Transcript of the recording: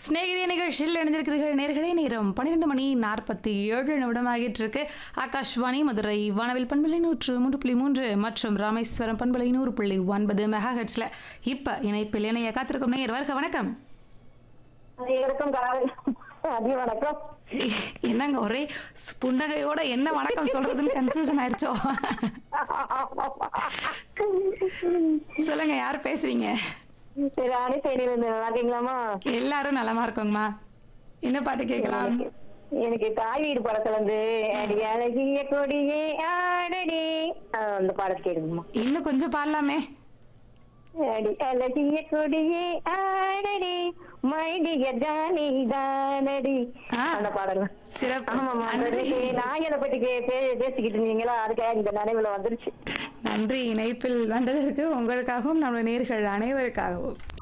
சிநேகிதிய நிகழ்ச்சியில் இணைந்திருக்கிறீர்கள் நேர்களே நேரம் பன்னிரெண்டு மணி நாற்பத்தி ஏழு நிமிடம் ஆகிட்டு இருக்கு ஆகாஷ்வாணி மதுரை வானவில் பண்பலை நூற்று மூன்று புள்ளி மூன்று மற்றும் ராமேஸ்வரம் பண்பலை நூறு புள்ளி ஒன்பது மெகா ஹெட்ஸ்ல இப்ப இணைப்பில் இணைய காத்திருக்கும் நேயர் வருக வணக்கம் அனைவருக்கும் காலை மதிய வணக்கம் என்னங்க ஒரே புன்னகையோட என்ன வணக்கம் சொல்றதுன்னு கன்ஃபியூஷன் ஆயிடுச்சோ சொல்லுங்க யார் பேசுறீங்க சரி அணி செய்தியில இருந்து நல்லா இருக்கீங்களாமா எல்லாரும் நலமா இருக்கோங்கம்மா என்ன பாட்டு கேட்கலாம் எனக்கு தாய் வீடு படத்துல இருந்து அடி அழகிய கொடியே ஆடடி ஆஹ் அந்த பாடல் கேளுங்கம்மா இன்னும் கொஞ்சம் பாடலாமே அடி அழகிய கொடியே ஆடடி மைடிய ஜானி தானடி ஆ. அந்த பாடல் சிறப்பு ஆமாமா அந்த நன்றி இது நாயனை பத்தி கே- பே- பேசிக்கிட்டு இருந்தீங்களா அதுக்காக இந்த நினைவுல வந்துருச்சு நன்றி இணைப்பில் வந்ததற்கு உங்களுக்காகவும் நம்முடைய நேர்கள் அனைவருக்காகவும்